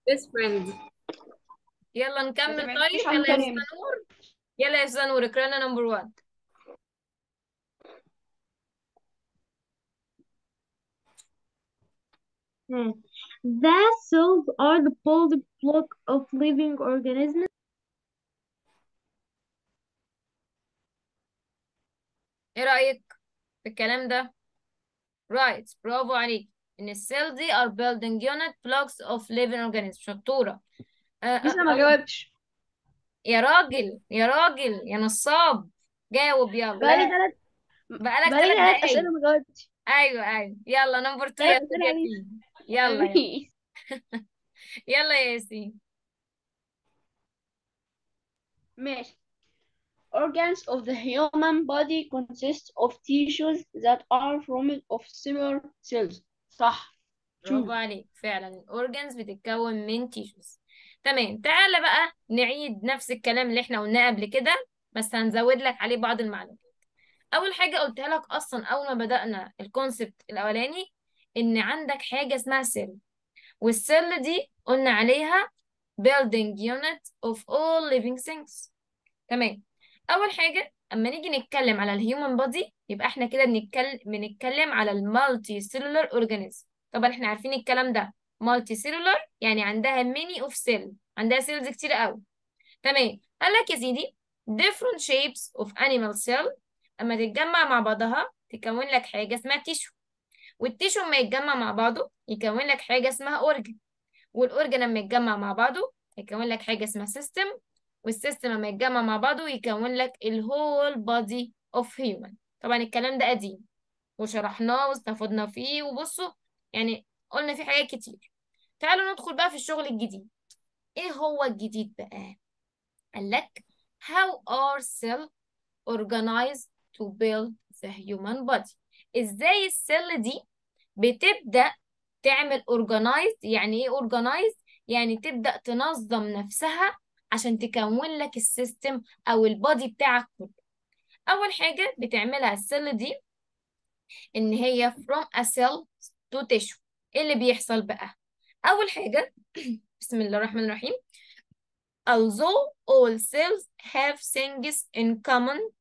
best friend يلا ما نكمل سمعتكيش طيب عن يلا يا كريم أستاذ نور يلا يا أستاذ نور اقرا لنا نمبر 1 Hmm. The cells are the building block of living organisms. ايه رأيك في الكلام ده رايت برافو عليك ان السيل دي are building unit blocks of living organisms شطورة آه، آه، لسه ما أو- جاوبتش يا راجل يا راجل يا نصاب جاوب يلا بقالي ثلاث بقالك بقالي ثلاث ثلاث دقايق أسئلة ما جاوبتش ايوه ايوه يلا نمبر 2 يا ثلاث استاذ أسئلة عليك ياسين يلا يلا ميس يلا يا ياسين ماشي Organs of the human body consist of tissues that are formed of similar cells صح برافو شوف عليك فعلا الاورجنز بتتكون من تيشوز تمام تعالى بقى نعيد نفس الكلام اللي احنا قلناه قبل كده بس هنزود لك عليه بعض المعلومات اول حاجه قلتها لك اصلا اول ما بدأنا الكونسبت الاولاني ان عندك حاجه اسمها سيل والسيل دي قلنا عليها building unit of all living things تمام اول حاجه اما نيجي نتكلم على الهيومن بودي يبقى احنا كده بنتكلم بنتكلم على المالتي سيلولار اورجانيزم طبعا احنا عارفين الكلام ده مالتي سيلولار يعني عندها ميني اوف سيل عندها سيلز كتير قوي تمام قال لك يا سيدي different shapes of animal cell اما تتجمع مع بعضها تكون لك حاجه اسمها تيشو والتيشو لما يتجمع مع بعضه يكون لك حاجه اسمها اورجن والاورجن لما يتجمع مع بعضه يكون لك حاجه اسمها سيستم والسيستم لما يتجمع مع بعضه يكون لك الهول بودي اوف هيومن طبعا الكلام ده قديم وشرحناه واستفدنا فيه وبصوا يعني قلنا فيه حاجات كتير تعالوا ندخل بقى في الشغل الجديد ايه هو الجديد بقى قال لك how are cell organized to build the human body ازاي السيل دي بتبدأ تعمل organized يعني ايه organized يعني تبدأ تنظم نفسها عشان تكون لك السيستم او البادي بتاعك كله اول حاجة بتعملها السيل دي ان هي from a cell to tissue ايه اللي بيحصل بقى اول حاجة بسم الله الرحمن الرحيم although all cells have things in common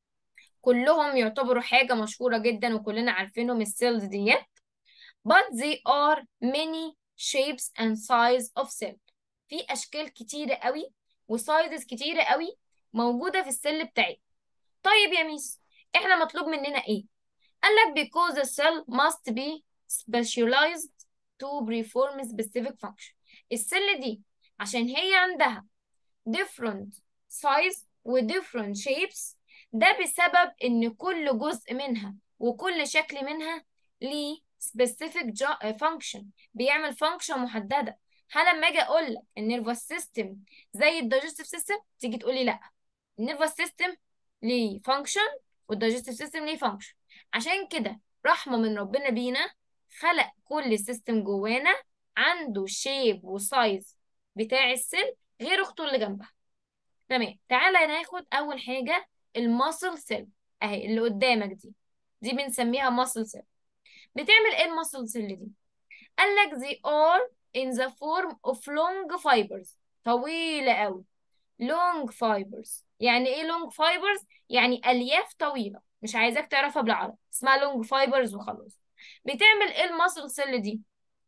كلهم يعتبروا حاجة مشهورة جدا وكلنا عارفينهم السيلز ديت but they are many shapes and size of cell في أشكال كتيرة قوي وسايزز كتيرة قوي موجودة في السيل بتاعي طيب يا ميس احنا مطلوب مننا ايه قال لك because the cell must be specialized to perform specific function السيل دي عشان هي عندها different size و different shapes ده بسبب ان كل جزء منها وكل شكل منها ليه specific jo- function بيعمل function محددة هل لما اجي اقول لك النيرفس سيستم زي الدايجستيف سيستم تيجي تقولي لا النيرفس سيستم ليه function والدايجستيف سيستم ليه function عشان كده رحمة من ربنا بينا خلق كل سيستم جوانا عنده شيب وسايز بتاع السيل غير اخته اللي جنبها تمام تعالى ناخد اول حاجه الماسل سيل اهي اللي قدامك دي دي بنسميها ماسل سيل بتعمل ايه الماسل سيل دي قال لك they are in the form of long fibers طويله قوي long fibers يعني ايه long fibers يعني الياف طويله مش عايزاك تعرفها بالعربي اسمها long fibers وخلاص بتعمل ايه الماسل سيل دي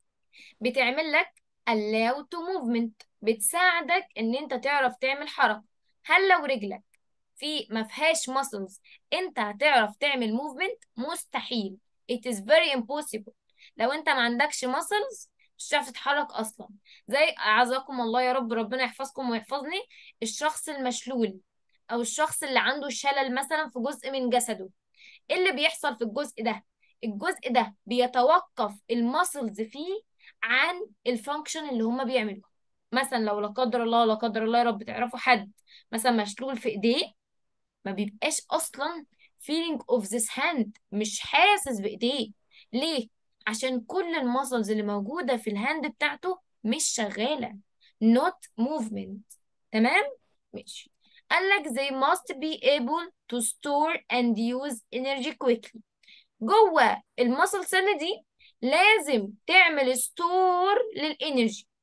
بتعمل لك allow to movement بتساعدك ان انت تعرف تعمل حركة هل لو رجلك في ما فيهاش muscles انت هتعرف تعمل movement مستحيل it is very impossible لو انت ما عندكش muscles مش هتعرف تتحرك اصلا زي اعزكم الله يا رب ربنا يحفظكم ويحفظني الشخص المشلول او الشخص اللي عنده شلل مثلا في جزء من جسده ايه اللي بيحصل في الجزء ده الجزء ده بيتوقف المسلز فيه عن الفانكشن اللي هما بيعملوها مثلا لو لا قدر الله لا قدر الله يا رب تعرفوا حد مثلا مشلول في ايديه ما بيبقاش اصلا feeling of this hand مش حاسس بايديه ليه عشان كل المسلز اللي موجودة في الهاند بتاعته مش شغالة not movement تمام ماشي قال لك they must be able to store and use energy quickly جوه المسل سيل دي لازم تعمل ستور للانرجي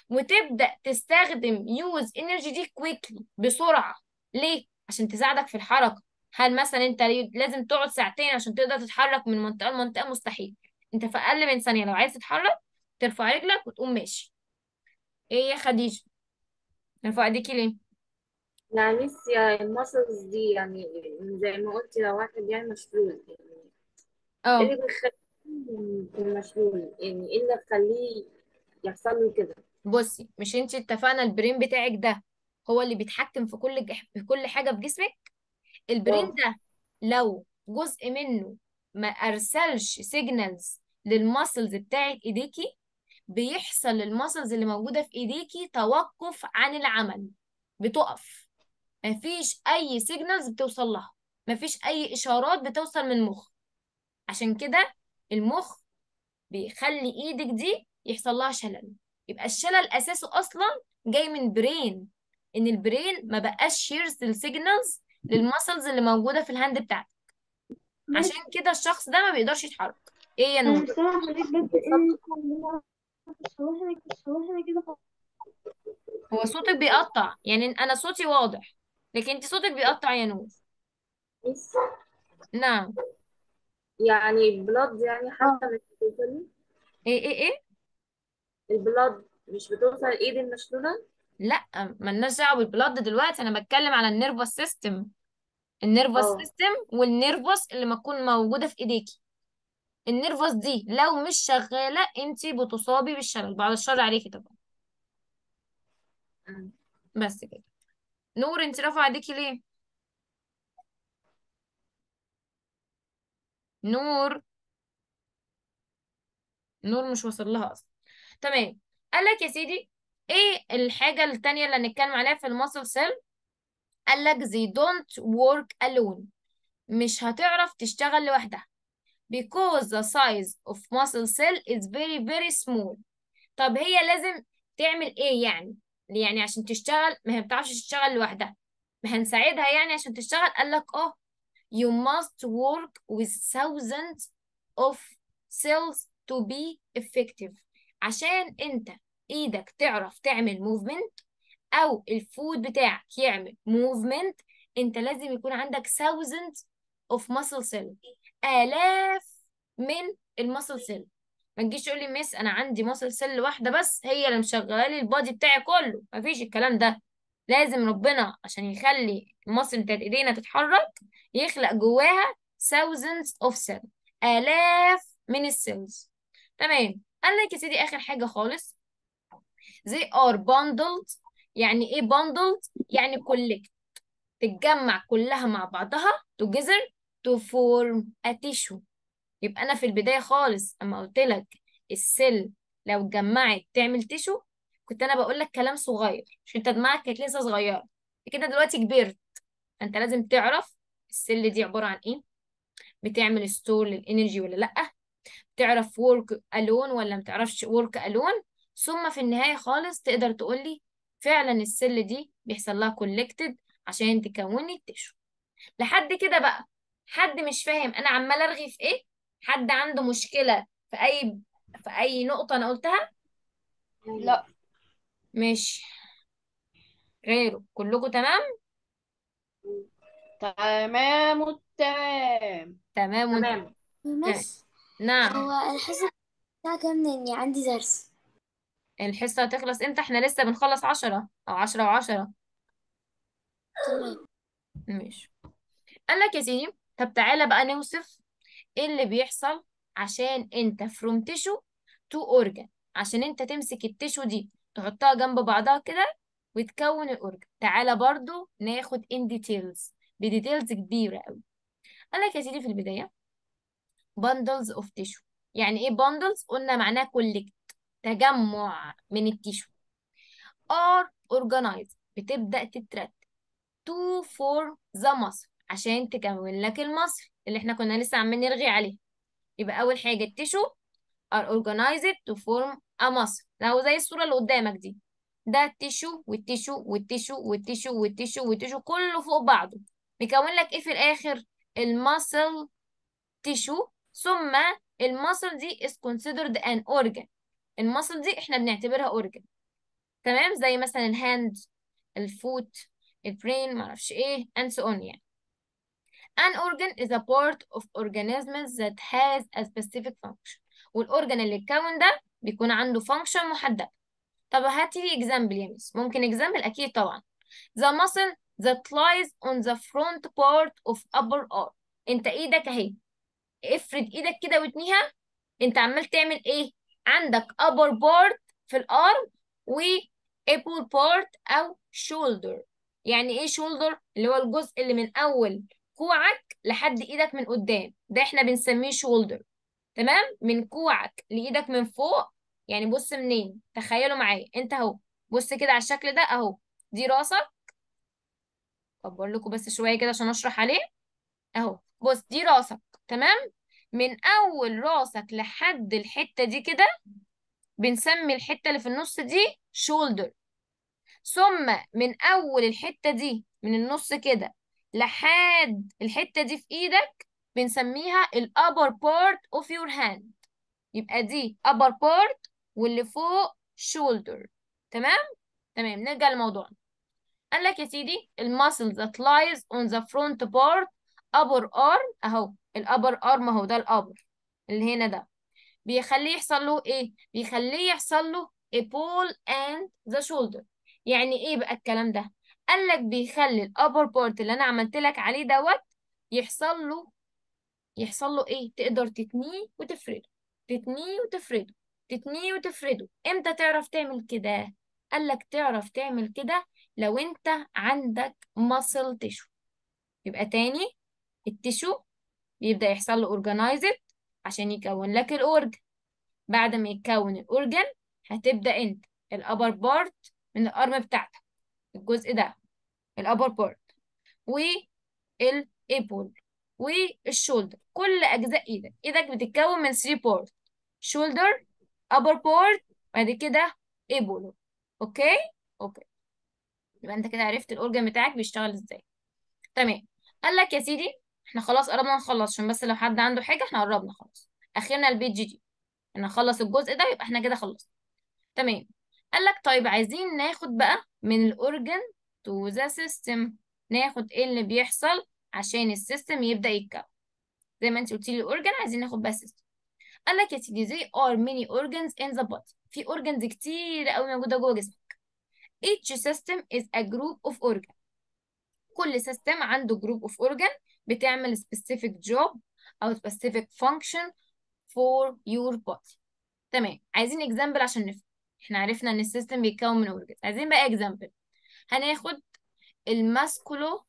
وتبدأ تستخدم يوز انرجي دي كويكلي بسرعة ليه؟ عشان تساعدك في الحركة هل مثلا انت لازم تقعد ساعتين عشان تقدر تتحرك من منطقة لمنطقة مستحيل انت في اقل من ثانية لو عايز تتحرك ترفع رجلك وتقوم ماشي ايه يا خديجة ترفع ايديكي ليه يعني ميس يا الماسلز دي يعني زي ما قلت لو واحد يعني مشلول يعني ايه اه اللي بيخليه يكون مشلول يعني ايه اللي يخليه يحصل له كده بصي مش انت اتفقنا البرين بتاعك ده هو اللي بيتحكم في كل جح... في كل حاجة في جسمك البرين اه ده لو جزء منه ما ارسلش سيجنالز للماسلز بتاعت ايديكي بيحصل للماسلز اللي موجودة في ايديكي توقف عن العمل بتقف مفيش اي سيجنالز بتوصل لها مفيش اي اشارات بتوصل من المخ عشان كده المخ بيخلي ايدك دي يحصل لها شلل يبقى الشلل اساسه اصلا جاي من برين ان البرين ما بقاش يرسل سيجنالز للمسلز اللي موجوده في الهاند بتاعتك ماشي عشان كده الشخص ده ما بيقدرش يتحرك ايه يا انا نور مش سامعة حضرتك بس ان عندنا شوحنا شوحنا كده خالص. هو صوتك بيقطع يعني انا صوتي واضح لكن انت صوتك بيقطع يا نور ميس نعم يعني البلاد يعني اه حتى مش بتوصل ايه ايه ايه البلاد مش بتوصل الايد المشلولة لا ملناش دعوه بالبلد دلوقتي انا بتكلم على النيرفس سيستم النيرفس اه سيستم والنيرفس اللي ما تكون موجوده في ايديكي النيرفس دي لو مش شغاله انت بتصابي بالشلل بعد الشر عليكي طبعا أمم. بس كده نور انت رافعه ايديكي ليه نور نور مش واصل لها اصلا تمام قال لك يا سيدي ايه الحاجه التانية اللي هنتكلم عليها في الماسل سيل قال لك they don't work alone مش هتعرف تشتغل لوحدها because the size of muscle cell is very very small طب هي لازم تعمل ايه يعني يعني عشان تشتغل ما هي بتعرفش تشتغل لوحدها ما هنساعدها يعني عشان تشتغل قال لك اه you must work with thousands of cells to be effective عشان انت ايدك تعرف تعمل movement او الفود بتاعك يعمل movement انت لازم يكون عندك thousands of muscle cell آلاف من المسل سيل ما تجيش تقول لي ميس انا عندي مسل سيل واحده بس هي اللي مشغله لي البادي بتاعي كله مفيش الكلام ده لازم ربنا عشان يخلي المصل بتاعت ايدينا تتحرك يخلق جواها thousands of cells آلاف من السيلز تمام قال لك يا سيدي آخر حاجة خالص they are bundled يعني ايه bundled يعني collect تتجمع كلها مع بعضها together to form a tissue يبقى أنا في البداية خالص أما قلت لك السيل لو اتجمعت تعمل تيشو كنت أنا بقول لك كلام صغير عشان أنت دماغك كانت لسه صغيرة كده دلوقتي كبرت أنت لازم تعرف السيل دي عبارة عن إيه بتعمل ستور للإنرجي ولا لأ تعرف work alone ولا متعرفش work alone ثم في النهاية خالص تقدر تقولي فعلا السيل دي بيحصل لها collected عشان تكون التيشو لحد كده بقى حد مش فاهم انا عمال ارغي في ايه حد عنده مشكلة في اي في اي نقطة انا قلتها لا ماشي غيره كلكم تمام تمام التمام تمام وانت تمام مس نعم هو الحصة بتاعك كام إني عندي درس الحصة هتخلص امتى احنا لسه بنخلص عشرة او عشرة وعشرة تمام ماشي قال لك يا سيدي طب تعالى بقى نوصف ايه اللي بيحصل عشان انت from tissue to organ عشان انت تمسك التيشو دي تحطها جنب بعضها كده وتكون الاورجن تعالى برضو ناخد in details بديتيلز كبيرة قوي قال لك يا سيدي في البداية bundles of tissue يعني ايه bundles قلنا معناه collect تجمع من التيشو are organized بتبدأ تترتب to form the muscle عشان تكون لك المصل اللي احنا كنا لسه عمالين نرغي عليه يبقى أول حاجة التيشو are organized to form a muscle لو زي الصورة اللي قدامك دي ده التيشو والتيشو والتيشو والتيشو والتيشو والتيشو كله فوق بعضه مكون لك ايه في الآخر المسل تيشو ثم المسل دي is considered an organ المسل دي احنا بنعتبرها organ تمام زي مثلا الهاند الفوت البرين معرفش ايه and so on يعني An organ is a part of organisms that has a specific function والأورجان اللي اتكون ده بيكون عنده function محدد طب هاتي لي example يا ميس ممكن example أكيد طبعا the muscle that lies on the front part of upper arm انت ايدك اهي افرد ايدك كده واتنيها انت عمال تعمل ايه عندك upper part في الارم و upper part او shoulder يعني ايه shoulder اللي هو الجزء اللي من اول كوعك لحد ايدك من قدام ده احنا بنسميه shoulder تمام من كوعك لايدك من فوق يعني بص منين تخيلوا معايا انت اهو بص كده على الشكل ده اهو دي راسك اكبر لكم بس شويه كده عشان اشرح عليه اهو بص دي راسك تمام من اول راسك لحد الحته دي كده بنسمي الحته اللي في النص دي شولدر ثم من اول الحته دي من النص كده لحد الحته دي في ايدك بنسميها الابر بارت اوف يور هاند يبقى دي upper part واللي فوق shoulder تمام تمام نرجع لموضوعنا قال لك يا سيدي الماسل that lies on the front part upper arm اهو الابر arm اهو ده الابر اللي هنا ده بيخليه يحصل له ايه بيخليه يحصل له a pull and the shoulder يعني ايه بقى الكلام ده قال لك بيخلي الابر بارت اللي انا عملت لك عليه دوت يحصل له يحصل له ايه تقدر تتنيه وتفرده تتنيه وتفرده تتنيه وتفرده امتى تعرف تعمل كده قال لك تعرف تعمل كده لو انت عندك muscle tissue يبقى تاني التشو بيبدأ يحصل له organized عشان يكون لك الأورج بعد ما يتكون الأورجن هتبدأ انت الأبر بارت من الأرم بتاعتك الجزء ده الأبر بارت والإيبول والشولدر كل أجزاء إيدك إيدك بتتكون من 3 بارت شولدر أبر بارت بعد كده إيبول أوكي أوكي يبقى أنت كده عرفت الأورجن بتاعك بيشتغل إزاي تمام قال لك يا سيدي احنا خلاص قربنا نخلص عشان بس لو حد عنده حاجة احنا قربنا خلاص اخرنا البيت جي دي ان نخلص الجزء ده يبقى احنا كده خلصنا تمام قال لك طيب عايزين ناخد بقى من الاورجن تو ذا سيستم ناخد ايه اللي بيحصل عشان السيستم يبدأ يتكون زي ما انت قلتي لي الاورجن عايزين ناخد بقى سيستم قال لك يا سيدي there are many organs in the body في organs كتير قوي موجودة جوه جسمك each system is a group of organs كل سيستم عنده جروب اوف اورجان بتعمل specific job او specific function for your body تمام عايزين اكزامبل عشان نفهم احنا عرفنا ان السيستم بيتكون من اورجان عايزين بقى اكزامبل هناخد الماسكولو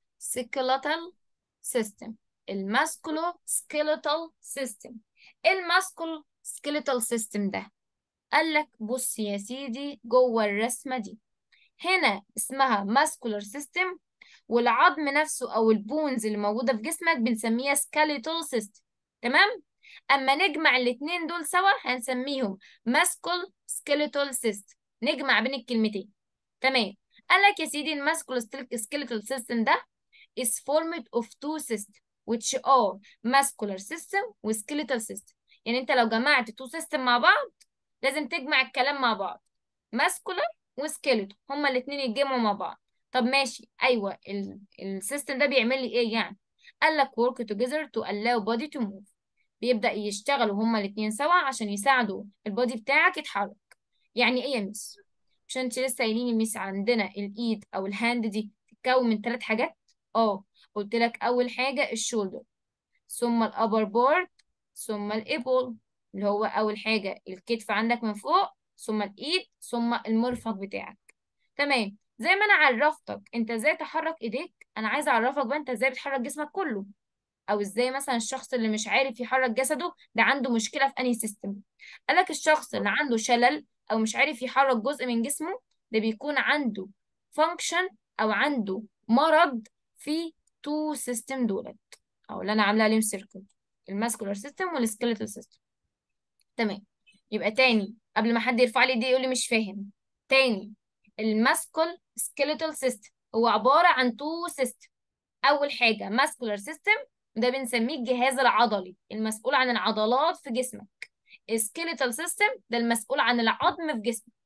سكيلتال سيستم الماسكولو سكيلتال سيستم الماسكولو سكيلتال سيستم ده قال لك بص يا سيدي جوه الرسمه دي هنا اسمها ماسكولار سيستم والعظم نفسه او البونز اللي موجوده في جسمك بنسميها سكاليتال سيستم تمام اما نجمع الاتنين دول سوا هنسميهم ماسكول سكيليتال سيستم نجمع بين الكلمتين تمام قال لك يا سيدي الماسكول سكيليتال سيستم ده is formed of two systems which are muscular system و skeletal system يعني انت لو جمعت two system مع بعض لازم تجمع الكلام مع بعض muscular وسكيلتون هما الاتنين يتجمعوا مع بعض طب ماشي ايوه السيستم ده بيعمل لي ايه يعني قال لك work together to allow body to move بيبدأ يشتغلوا هما الاتنين سوا عشان يساعدوا البودي بتاعك يتحرك يعني ايه يا ميس مش انت لسه قايلين يا ميس عندنا الايد او الهاند دي تتكون من ثلاث حاجات اه قلت لك اول حاجه الشولدر ثم الابر بورد ثم الايبل اللي هو اول حاجه الكتف عندك من فوق ثم الايد ثم المرفق بتاعك تمام زي ما انا عرفتك انت ازاي تحرك ايديك انا عايزه اعرفك بقى انت ازاي بتحرك جسمك كله او ازاي مثلا الشخص اللي مش عارف يحرك جسده ده عنده مشكله في انهي سيستم قالك الشخص اللي عنده شلل او مش عارف يحرك جزء من جسمه ده بيكون عنده فانكشن او عنده مرض في تو سيستم دولت او اللي انا عامله عليهم سيركل الماسكولار سيستم والسكيلتال سيستم تمام يبقى تاني قبل ما حد يرفع لي ايديه يقول لي مش فاهم تاني الماسكول سكيلتال سيستم هو عباره عن تو سيستم اول حاجه ماسكولار سيستم ده بنسميه الجهاز العضلي المسؤول عن العضلات في جسمك السكيلتال سيستم ده المسؤول عن العظم في جسمك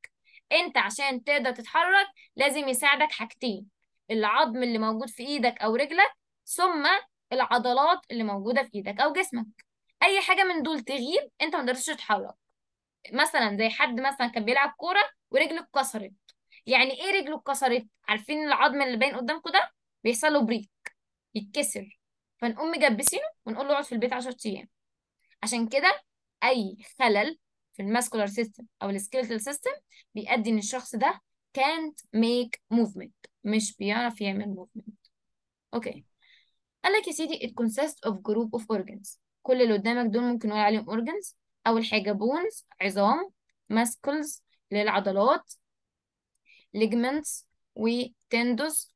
انت عشان تقدر تتحرك لازم يساعدك حاجتين العظم اللي موجود في ايدك او رجلك ثم العضلات اللي موجودة في ايدك او جسمك اي حاجة من دول تغيب انت ما تقدرش تتحرك مثلا زي حد مثلا كان بيلعب كورة ورجله اتكسرت يعني ايه رجله اتكسرت عارفين العظم اللي باين قدامكم ده بيحصل له بريك يتكسر فنقوم مجبسينه ونقول له اقعد في البيت 10 ايام عشان كده اي خلل في الماسكولار سيستم او السكيلتال سيستم بيؤدي ان الشخص ده can't make movement مش بيعرف يعمل movement اوكي قال لك يا سيدي it consists of group of organs كل اللي قدامك دول ممكن نقول عليهم organs اول حاجه bones عظام muscles للعضلات ligaments وتندوس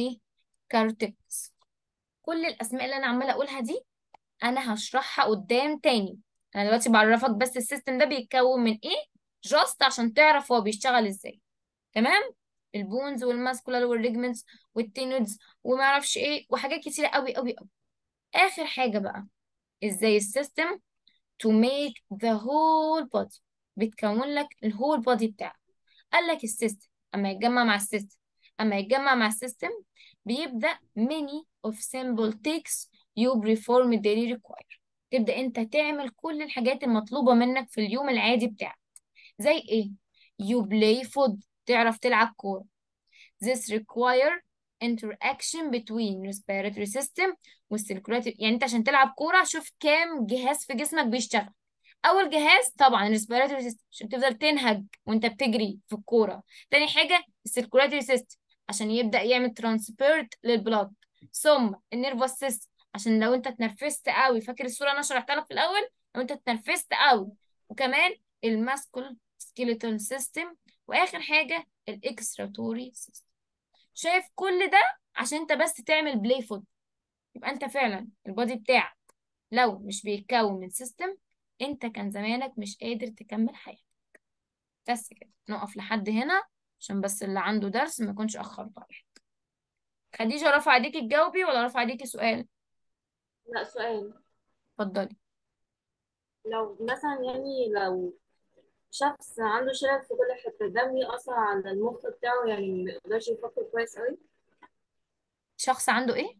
وكارتكس كل الاسماء اللي انا عماله اقولها دي انا هشرحها قدام تاني انا دلوقتي بعرفك بس السيستم ده بيتكون من ايه جاست عشان تعرف هو بيشتغل ازاي تمام البونز والماسكولار والريجمنتس والتينودز وما اعرفش ايه وحاجات كتيره قوي قوي قوي اخر حاجه بقى ازاي السيستم to make the whole body بتكون لك الهول بودي بتاعك قال لك السيستم اما يتجمع مع السيستم اما يتجمع مع السيستم بيبدأ many of simple takes you perform daily require تبدأ انت تعمل كل الحاجات المطلوبة منك في اليوم العادي بتاعك زي ايه you play foot تعرف تلعب كورة this require interaction between respiratory system والcirculatory يعني انت عشان تلعب كورة شوف كام جهاز في جسمك بيشتغل اول جهاز طبعا الريسبيراتوري سيستم عشان تفضل تنهج وانت بتجري في الكوره تاني حاجه السيركولاتوري سيستم عشان يبدا يعمل ترانسبيرت للبلاد ثم النيرفس سيستم عشان لو انت اتنرفزت قوي فاكر الصوره اللي انا شرحتها لك في الاول لو انت اتنرفزت قوي وكمان الماسكول سكيلتون سيستم واخر حاجه الاكستراتوري سيستم شايف كل ده عشان انت بس تعمل بلاي فوت يبقى انت فعلا البادي بتاعك لو مش بيتكون من سيستم انت كان زمانك مش قادر تكمل حياتك بس كده نقف لحد هنا عشان بس اللي عنده درس ما يكونش اخرت عليك خديجة رفع ايديكي تجاوبي ولا رفع ايديكي سؤال لا سؤال اتفضلي لو مثلا يعني لو شخص عنده شلل في كل حتة ده بيأثر على المخ بتاعه يعني ما يقدرش يفكر كويس قوي شخص عنده ايه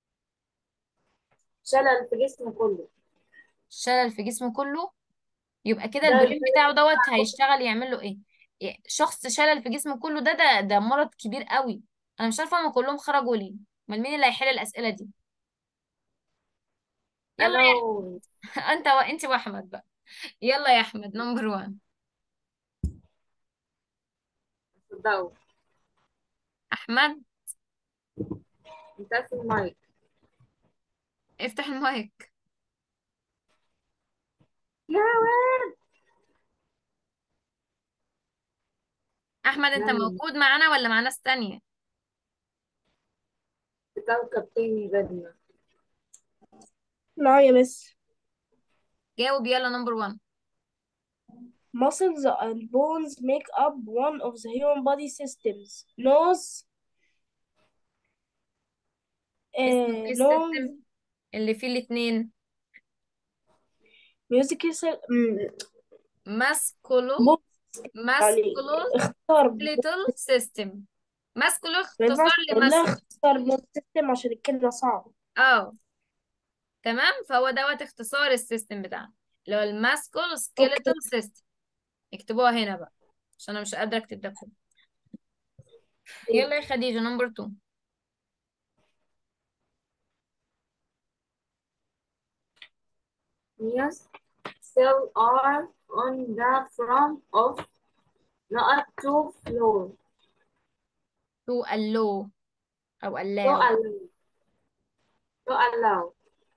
شلل في جسمه كله شلل في جسمه كله يبقى كده ده البرين زي بتاعه دوت هيشتغل يعمل له ايه إيه، شخص شلل في جسمه كله ده ده ده مرض كبير قوي انا مش عارفه هم كلهم خرجوا ليه امال مين اللي هيحل الاسئله دي يلا انا يا و- انت و... انت واحمد بقى يلا يا احمد نمبر 1 صدقوا احمد انت في المايك افتح المايك يا واد احمد انت نعم موجود معانا ولا مع ناس تانية في كوكب تاني غيرنا لا يا مس جاوب يلا نمبر 1 muscles and bones make up one of the human body systems nose اسمه uh, ايه nose السيستم اللي فيه الاتنين musical ماسكولو bones يعني ماسكولو اختار سكليتال سيستم ماسكولو ما اختصار ينفعش تقول لها لماسكول اختار bone system عشان الكلمة صعبة اه تمام فهو دوت اختصار السيستم بتاعنا اللي هو الماسكول اوكي سكيلتال سيستم اكتبوها هنا بقى عشان انا مش قادره اكتب ده كله يلا يا خديجه نمبر 2 Yes, cell are on the front of not two floor. تو اللو او To allow allow. To allow.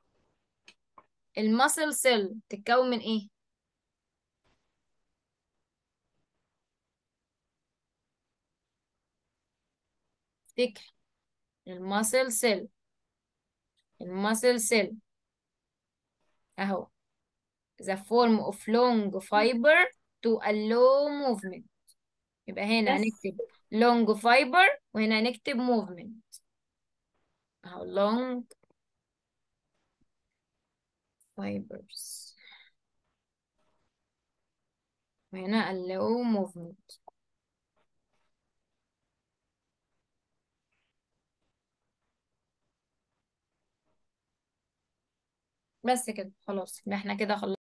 الماسل سيل تتكون من ايه افتكر الماسل سيل الماسل سيل اهو the form of long fiber to allow movement يبقى هنا بس هنكتب long fiber وهنا هنكتب movement اهو long fibers وهنا allow movement بس كده خلاص يبقى احنا كده خلصنا